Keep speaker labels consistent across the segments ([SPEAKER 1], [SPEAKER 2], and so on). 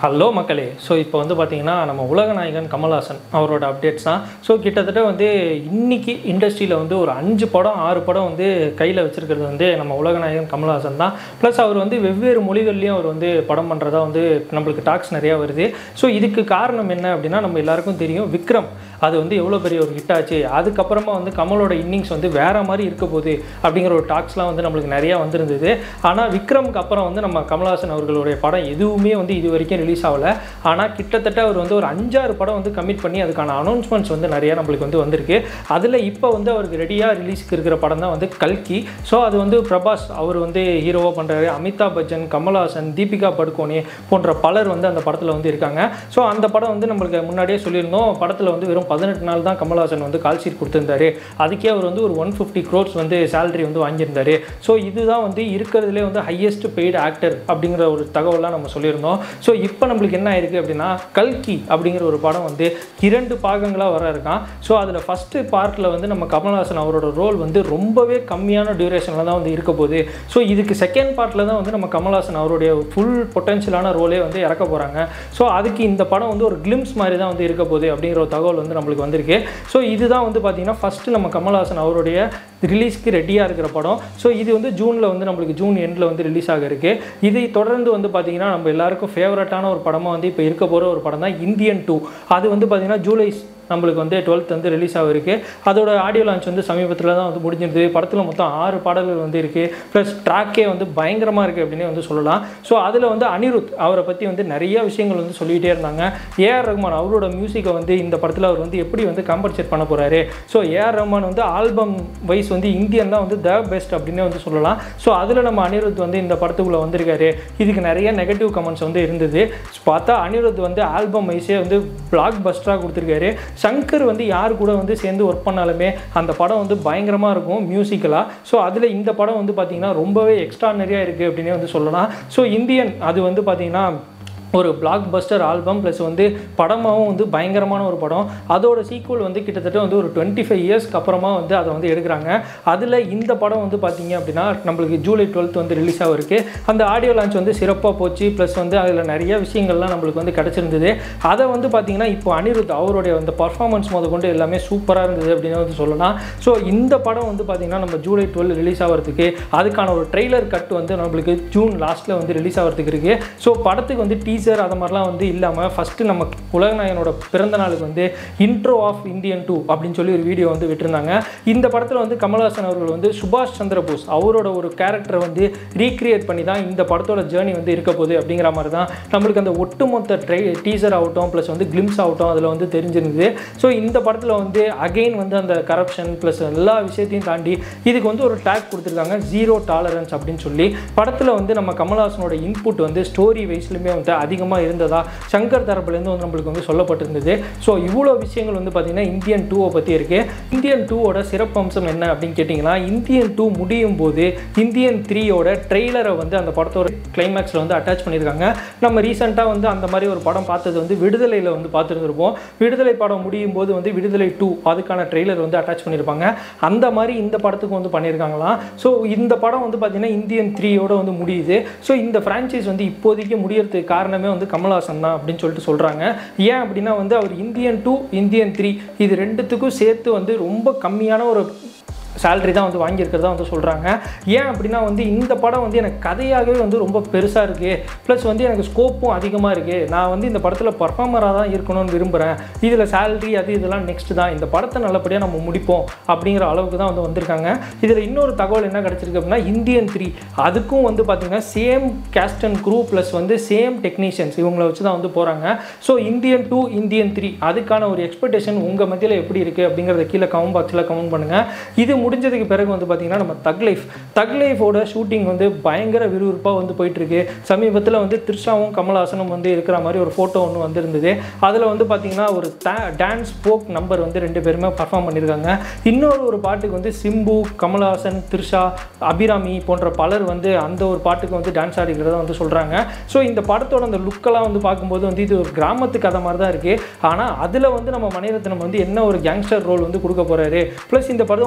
[SPEAKER 1] hello மக்களே so இப்போ வந்து பார்த்தீங்கன்னா நம்ம உலக நாயகன் கமல்ஹாசன் அவரோட அப்டேட்ஸ் தான் ஸோ கிட்டத்தட்ட வந்து இன்னைக்கு இண்டஸ்ட்ரியில் வந்து ஒரு அஞ்சு படம் ஆறு படம் வந்து கையில் வச்சிருக்கிறது வந்து நம்ம உலக நாயகன் கமல்ஹாசன் தான் ப்ளஸ் அவர் வந்து வெவ்வேறு மொழிகள்லையும் அவர் வந்து படம் பண்ணுறதா வந்து நம்மளுக்கு டாக்ஸ் நிறையா வருது ஸோ இதுக்கு காரணம் என்ன அப்படின்னா நம்ம எல்லாருக்கும் தெரியும் விக்ரம் அது வந்து எவ்வளோ பெரிய ஒரு ஹிட் ஆச்சு அதுக்கப்புறமா வந்து கமலோட இன்னிங்ஸ் வந்து வேற மாதிரி இருக்க போகுது அப்படிங்கிற ஒரு டாக்ஸ்லாம் வந்து நம்மளுக்கு நிறையா வந்திருந்தது ஆனால் விக்ரம்க்கு அப்புறம் வந்து நம்ம கமல்ஹாசன் அவர்களுடைய படம் எதுவுமே வந்து இது வரைக்கும் ரிலீஸ் ஆகலை ஆனால் கிட்டத்தட்ட அவர் வந்து ஒரு அஞ்சாறு படம் வந்து கமிட் பண்ணி அதுக்கான அனௌன்ஸ்மெண்ட்ஸ் வந்து நிறையா நம்மளுக்கு வந்து வந்திருக்கு அதில் இப்போ வந்து அவருக்கு ரெடியாக ரிலீஸ்க்கு இருக்கிற படம் தான் வந்து கல்கி ஸோ அது வந்து பிரபாஸ் அவர் வந்து ஹீரோவாக பண்ணுறாரு அமிதாப் பச்சன் கமல்ஹாசன் தீபிகா படுகோனே போன்ற பலர் வந்து அந்த படத்தில் வந்து இருக்காங்க ஸோ அந்த படம் வந்து நம்மளுக்கு முன்னாடியே சொல்லியிருந்தோம் படத்தில் வந்து வெறும் பதினெட்டு நாள் தான் கமல்ஹாசன் வந்து கால் ஷீட் கொடுத்துருந்தாரு அதுக்கே அவர் வந்து ஒரு ஒன் ஃபிஃப்டி க்ரோர்ஸ் வந்து சேலரி வந்து வாங்கியிருந்தாரு ஸோ இதுதான் வந்து இருக்கிறதுலே வந்து ஹையஸ்ட் பெய்டு ஆக்டர் அப்படிங்கிற ஒரு தகவலாம் நம்ம சொல்லியிருந்தோம் ஸோ இப்போ நம்மளுக்கு என்ன ஆயிருக்கு அப்படின்னா கல்கி அப்படிங்கிற ஒரு படம் வந்து இரண்டு பாகங்களாக வர இருக்கான் ஸோ அதில் ஃபஸ்ட்டு பார்ட்டில் வந்து நம்ம கமல்ஹாசன் அவரோட ரோல் வந்து ரொம்பவே கம்மியான டியூரேஷனில் தான் வந்து இருக்க போகுது ஸோ இதுக்கு செகண்ட் பார்ட்டில் தான் வந்து நம்ம கமல்ஹாசன் அவருடைய ஃபுல் பொட்டன்ஷியலான ரோலே வந்து இறக்க போகிறாங்க ஸோ அதுக்கு இந்த படம் வந்து ஒரு கிளிம்ஸ் மாதிரி தான் வந்து இருக்க போகுது அப்படிங்கிற ஒரு தகவல் வந்து நம்மளுக்கு வந்திருக்கு ஸோ இதுதான் வந்து பார்த்திங்கன்னா ஃபஸ்ட்டு நம்ம கமல்ஹாசன் அவருடைய ரிலீஸ்க்கு ரெடியாக இருக்கிற படம் ஸோ இது வந்து ஜூனில் வந்து நம்மளுக்கு ஜூன் எண்டில் வந்து ரிலீஸ் ஆக இருக்கு இதை தொடர்ந்து வந்து பார்த்திங்கன்னா நம்ம எல்லாருக்கும் ஃபேவரட்டான ஒரு படமாக வந்து இப்போ இருக்க போகிற ஒரு படம் தான் இந்தியன் டூ அது வந்து பார்த்திங்கன்னா ஜூலை நம்மளுக்கு வந்து டுவெல்த் வந்து ரிலீஸ் ஆகிருக்கு அதோட ஆடியோ லான்ச் வந்து சமீபத்தில் தான் வந்து முடிஞ்சிருது படத்தில் மொத்தம் ஆறு பாடல்கள் வந்து இருக்குது ப்ளஸ் ட்ராக்கே வந்து பயங்கரமாக இருக்குது அப்படின்னு வந்து சொல்லலாம் ஸோ அதில் வந்து அனிருத் அவரை பற்றி வந்து நிறைய விஷயங்கள் வந்து சொல்லிகிட்டே இருந்தாங்க ஏஆர் ரஹ்மான் அவரோட மியூசிக்கை வந்து இந்த படத்தில் அவர் வந்து எப்படி வந்து காம்பன்சேட் பண்ண போகிறாரு ஸோ ஏஆர் ரஹ்மான் வந்து ஆல்பம் வைஸ் வந்து இந்தியன் தான் வந்து த பெஸ்ட் அப்படின்னு வந்து சொல்லலாம் ஸோ அதில் நம்ம அனிருத் வந்து இந்த படத்துக்குள்ளே வந்திருக்காரு இதுக்கு நிறைய நெகட்டிவ் கமெண்ட்ஸ் வந்து இருந்தது பார்த்தா அனிருத் வந்து ஆல்பம் வைஸே வந்து பிளாக் பஸ்டராக கொடுத்துருக்காரு சங்கர் வந்து யார் கூட வந்து சேர்ந்து ஒர்க் பண்ணாலுமே அந்த படம் வந்து பயங்கரமாக இருக்கும் மியூசிக்கலாக ஸோ அதில் இந்த படம் வந்து பார்த்திங்கன்னா ரொம்பவே எக்ஸ்ட்ரானரியாக இருக்குது அப்படின்னே வந்து சொல்லலாம் ஸோ இந்தியன் அது வந்து பார்த்திங்கன்னா ஒரு பிளாக் பஸ்டர் ஆல்பம் ப்ளஸ் வந்து படமாகவும் வந்து பயங்கரமான ஒரு படம் அதோட சீக்குவல் வந்து கிட்டத்தட்ட வந்து ஒரு டுவெண்ட்டி ஃபைவ் இயர்ஸ்க்கு அப்புறமா வந்து அதை வந்து எடுக்கிறாங்க அதில் இந்த படம் வந்து பார்த்தீங்க அப்படின்னா நம்மளுக்கு ஜூலை டுவெல்த் வந்து ரிலீஸ் ஆகிருக்கு அந்த ஆடியோ லான்ச் வந்து சிறப்பாக போச்சு ப்ளஸ் வந்து அதில் நிறைய விஷயங்கள்லாம் நம்மளுக்கு வந்து கிடச்சிருந்தது அதை வந்து பார்த்தீங்கன்னா இப்போ அனிருத் அவருடைய அந்த பர்ஃபார்மன்ஸ் முத கொண்டு எல்லாமே சூப்பராக இருந்தது அப்படின்னு வந்து சொல்லலாம் ஸோ இந்த படம் வந்து பார்த்தீங்கன்னா நம்ம ஜூலை டுவெல் ரிலீஸ் ஆகிறதுக்கு அதுக்கான ஒரு ட்ரெய்லர் கட் வந்து நம்மளுக்கு ஜூன் லாஸ்ட்டில் வந்து ரிலீஸ் ஆகிறதுக்கு இருக்குது ஸோ படத்துக்கு வந்து டீ டீசர் அது மாதிரிலாம் வந்து இல்லாமல் ஃபஸ்ட்டு நம்ம உலகநாயகனோட பிறந்த நாளுக்கு வந்து இன்ட்ரோ ஆஃப் இந்தியன் டூ அப்படின்னு சொல்லி ஒரு வீடியோ வந்து விட்டுருந்தாங்க இந்த படத்தில் வந்து கமல்ஹாசன் அவர்கள் வந்து சுபாஷ் சந்திர போஸ் அவரோட ஒரு கேரக்டரை வந்து ரீக்ரியேட் பண்ணி தான் இந்த படத்தோட ஜேர்னி வந்து இருக்க போகுது அப்படிங்கிற மாதிரி தான் நம்மளுக்கு அந்த ஒட்டுமொத்த ட்ரை டீசர் ஆகட்டும் ப்ளஸ் வந்து கிளிம்ஸ் ஆகட்டும் அதில் வந்து தெரிஞ்சிருந்தது ஸோ இந்த படத்தில் வந்து அகெயின் வந்து அந்த கரப்ஷன் ப்ளஸ் எல்லா விஷயத்தையும் தாண்டி இதுக்கு வந்து ஒரு டேக் கொடுத்துருக்காங்க ஜீரோ டாலரன்ஸ் அப்படின்னு சொல்லி படத்தில் வந்து நம்ம கமல்ஹாசனோட இன்புட் வந்து ஸ்டோரி வைஸ்லையுமே வந்து அதிகமாக இருந்ததா சங்கர் தரப்புலேருந்து வந்து நம்மளுக்கு வந்து சொல்லப்பட்டிருந்தது ஸோ இவ்வளோ விஷயங்கள் வந்து பார்த்திங்கன்னா இந்தியன் டூவை பற்றி இருக்குது இந்தியன் டூவோட சிறப்பம்சம் என்ன அப்படின்னு கேட்டிங்கன்னா இந்தியன் டூ முடியும் போது இந்தியன் த்ரீயோட ட்ரெய்லரை வந்து அந்த படத்தோட கிளைமேக்ஸில் வந்து அட்டாச் பண்ணியிருக்காங்க நம்ம ரீசெண்டாக வந்து அந்த மாதிரி ஒரு படம் பார்த்தது வந்து விடுதலையில் வந்து பார்த்துருந்துருப்போம் விடுதலை படம் முடியும் போது வந்து விடுதலை டூ அதுக்கான ட்ரெய்லர் வந்து அட்டாச் பண்ணியிருப்பாங்க அந்த மாதிரி இந்த படத்துக்கு வந்து பண்ணியிருக்காங்களாம் ஸோ இந்த படம் வந்து பார்த்திங்கன்னா இந்தியன் த்ரீயோட வந்து முடியுது ஸோ இந்த ஃப்ரான்ச்சைஸ் வந்து இப்போதைக்கு முடியறதுக்கு காரணமே வந்து கமல்ஹாசன் தான் அப்படின்னு சொல்லிட்டு சொல்கிறாங்க ஏன் அப்படின்னா வந்து அவர் இந்தியன் டூ இந்தியன் த்ரீ இது ரெண்டுத்துக்கும் சேர்த்து வந்து ரொம்ப கம்மியான ஒரு சேலரி தான் வந்து வாங்கியிருக்கிறதா வந்து சொல்கிறாங்க ஏன் அப்படின்னா வந்து இந்த படம் வந்து எனக்கு கதையாகவே வந்து ரொம்ப பெருசாக இருக்குது ப்ளஸ் வந்து எனக்கு ஸ்கோப்பும் அதிகமாக இருக்குது நான் வந்து இந்த படத்தில் பர்ஃபார்மராக தான் இருக்கணும்னு விரும்புகிறேன் இதில் சேலரி அது இதெல்லாம் நெக்ஸ்ட் தான் இந்த படத்தை நல்லபடியாக நம்ம முடிப்போம் அப்படிங்கிற அளவுக்கு தான் வந்து வந்திருக்காங்க இதில் இன்னொரு தகவல் என்ன கிடச்சிருக்கு அப்படின்னா இந்தியன் த்ரீ அதுக்கும் வந்து பார்த்திங்கன்னா same cast and crew plus வந்து சேம் டெக்னீஷியன்ஸ் இவங்களை வச்சு தான் வந்து போகிறாங்க so Indian two Indian three அதுக்கான ஒரு எக்ஸ்பெக்டேஷன் உங்கள் மத்தியில் எப்படி இருக்குது அப்படிங்கிறத கீழே கமெண்ட் பாக்ஸில் கமெண்ட் பண்ணுங்கள் இது முடிஞ்சதுக்கு பிறகு வந்து பார்த்திங்கன்னா நம்ம தக் லைஃப் தக் லைஃபோட ஷூட்டிங் வந்து பயங்கர விறுவிறுப்பாக வந்து போயிட்டுருக்கு சமீபத்தில் வந்து த்ரிஷாவும் கமல்ஹாசனும் வந்து இருக்கிற மாதிரி ஒரு ஃபோட்டோ ஒன்று வந்திருந்தது அதில் வந்து பார்த்திங்கன்னா ஒரு டான்ஸ் ஃபோக் நம்பர் வந்து ரெண்டு பேருமே பர்ஃபார்ம் பண்ணியிருக்காங்க இன்னொரு ஒரு பாட்டுக்கு வந்து சிம்பு கமல்ஹாசன் த்ரிஷா அபிராமி போன்ற பலர் வந்து அந்த ஒரு பாட்டுக்கு வந்து டான்ஸ் ஆடிக்கிறத வந்து சொல்கிறாங்க ஸோ இந்த படத்தோட அந்த லுக்கெல்லாம் வந்து பார்க்கும்போது வந்து இது ஒரு கிராமத்து கதை மாதிரி தான் இருக்குது ஆனால் அதில் வந்து நம்ம மணிரத்னம் வந்து என்ன ஒரு கேங்ஸ்டர் ரோல் வந்து கொடுக்க போகிறாரு ப்ளஸ் இந்த படம் ஒரு மல்டி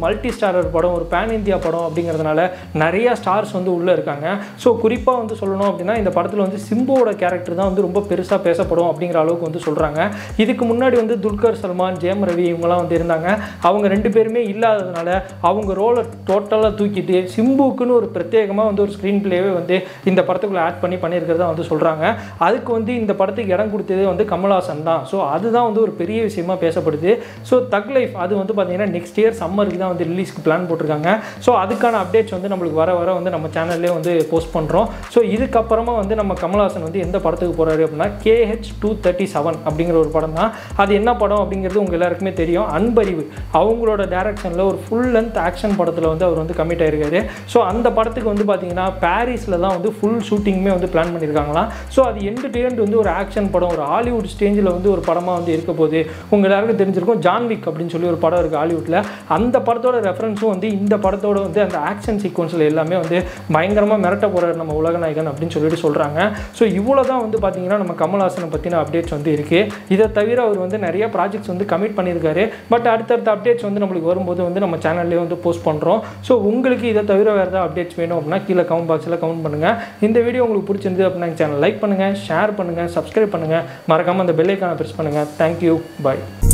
[SPEAKER 1] மல்டி ஸ்டாரர் படம் ஒரு பேன் இந்தியா படம் அப்படிங்கிறதுனால நிறைய ஸ்டார்ஸ் வந்து உள்ளே இருக்காங்க ஸோ குறிப்பாக வந்து சொல்லணும் அப்படின்னா இந்த படத்தில் வந்து சிம்புவோட கேரக்டர் தான் வந்து ரொம்ப பெருசாக பேசப்படும் அப்படிங்கிற அளவுக்கு வந்து சொல்கிறாங்க இதுக்கு முன்னாடி வந்து துல்கர் சல்மான் ஜெயம் ரவி இவங்கெல்லாம் வந்து இருந்தாங்க அவங்க ரெண்டு பேருமே இல்லாததுனால அவங்க ரோலை டோட்டலாக தூக்கிட்டு சிம்புக்குன்னு ஒரு பிரத்யேகமாக வந்து ஒரு ஸ்க்ரீன் பிளேவே வந்து இந்த படத்துக்குள்ளே ஆட் பண்ணி பண்ணியிருக்கிறதா வந்து சொல்கிறாங்க அதுக்கு வந்து இந்த படத்துக்கு இடம் கொடுத்தது வந்து கமல்ஹாசன் தான் ஸோ அதுதான் வந்து ஒரு பெரிய விஷயமா பேசப்படுது ஸோ தக் லைஃப் அது வந்து பார்த்தீங்கன்னா நெக்ஸ்ட் இயர் சம்மருக்கு தான் வந்து ரிலீஸ்க்கு பிளான் போட்டிருக்காங்க ஸோ அதுக்கான அப்டேட்ஸ் வந்து நம்மளுக்கு வர வர வந்து நம்ம சேனல்லே வந்து போஸ்ட் பண்ணுறோம் ஸோ இதுக்கப்புறமா வந்து நம்ம கமல்ஹாசன் வந்து எந்த படத்துக்கு போகிறாரு அப்படின்னா கேஹெச் டூ தேர்ட்டி செவன் அப்படிங்கிற ஒரு படம் தான் அது என்ன படம் அப்படிங்கிறது உங்கள் எல்லாருக்குமே தெரியும் அன்பறிவு அவங்களோட டேரக்ஷனில் ஒரு ஃபுல் லென்த் ஆக்ஷன் படத்தில் வந்து அவர் வந்து கமிட் ஆயிருக்காரு ஸோ அந்த படத்துக்கு வந்து பார்த்தீங்கன்னா பாரிஸில் தான் வந்து ஃபுல் ஷூட்டிங்குமே வந்து பிளான் பண்ணியிருக்காங்களாம் ஸோ அது எண்டு டு end வந்து ஒரு ஆக்ஷன் படம் ஒரு ஹாலிவுட் ஸ்டேஜில் வந்து ஒரு படமாக வந்து இருக்க போகுது உங்கள் எல்லாருக்கும் தெரிஞ்சிருக்கும் ஜான்விக் அப்படின்னு சொல்லி ஒரு படம் இருக்குது ஹாலிவுட்டில் அந்த படத்தோட ரெஃபரன்ஸும் வந்து இந்த படத்தோட வந்து அந்த ஆக்ஷன் சீக்வன்ஸில் எல்லாமே வந்து பயங்கரமாக மிரட்ட போகிறார் நம்ம உலகநாயகன் அப்படின்னு சொல்லிட்டு சொல்கிறாங்க ஸோ இவ்வளோ தான் வந்து பார்த்தீங்கன்னா நம்ம கமல்ஹாசனை பற்றின அப்டேட்ஸ் வந்து இருக்குது இதை தவிர அவர் வந்து நிறைய ப்ராஜெக்ட்ஸ் வந்து கமிட் பண்ணியிருக்காரு பட் அடுத்தடுத்த அப்டேட்ஸ் வந்து நம்மளுக்கு வரும்போது வந்து நம்ம சேனல்லே வந்து போஸ்ட் பண்ணுறோம் ஸோ உங்களுக்கு இதை தவிர வேறு ஏதாவது அப்டேட்ஸ் வேணும் அப்படின்னா கீழே கமெண்ட் பாக்ஸில் கமெண்ட் பண்ணுங்கள் இந்த வீடியோ உங்களுக்கு பிடிச்சிருந்து அப்படின்னா சேனல் லைக் பண்ணுங்கள் ஷேர் பண்ணுங்கள் சப்ஸ்கிரைப் பண்ணுங்கள் மறக்காமல் அந்த பெல்லைக்கான ப்ரெஸ் பண்ணுங்கள் தேங்க்யூ பாய்